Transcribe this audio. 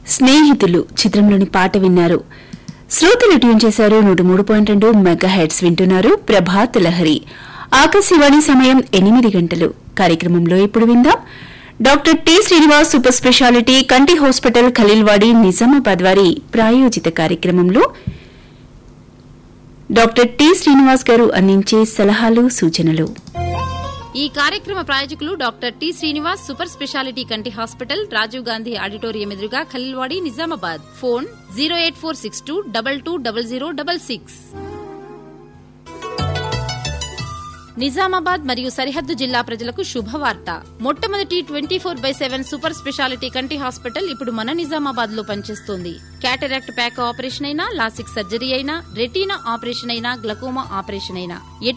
స్నేహితులు చిత్రంలోని పాట విన్నారు శ్రోతలు ట్యూన్ చేశారు నూట మూడు పాయింట్ రెండు మెగా హెడ్స్ వింటున్నారు ప్రభాత్ లహరి ఆకాశవాణి సమయం ఎనిమిది గంటలు కార్యక్రమంలో ఇప్పుడు విందాం doctor T Srinivas super speciality కంటి హాస్పిటల్ ఖలీల్వాడి నిజామాబాద్ వారి ప్రాయోజిత కార్యక్రమంలో డాక్టర్ టి శ్రీనివాస్ గారు అందించే సలహాలు సూచనలు ఈ కార్యక్రమ ప్రాయోజకులు doctor T Srinivas super speciality కంటి హాస్పిటల్ రాజీవ్ గాంధీ ఆడిటోరియం ఎదురుగా Khaleelwadi Nizamabad phone zero eight four six two double two double zero double six Nizamabad మరియు సరిహద్దు జిల్లా ప్రజలకు శుభవార్త మొట్టమొదటి twenty four by seven super speciality కంటి హాస్పిటల్ ఇప్పుడు మన నిజామాబాద్ లో పనిచేస్తోంది క్యాటరాక్ట్ ప్యాక్ ఆపరేషన్ అయినా లాసిక్ సర్జరీ అయినా రెటీనా ఆపరేషన్ అయినా గ్లకోమా ఆపరేషన్ అయినా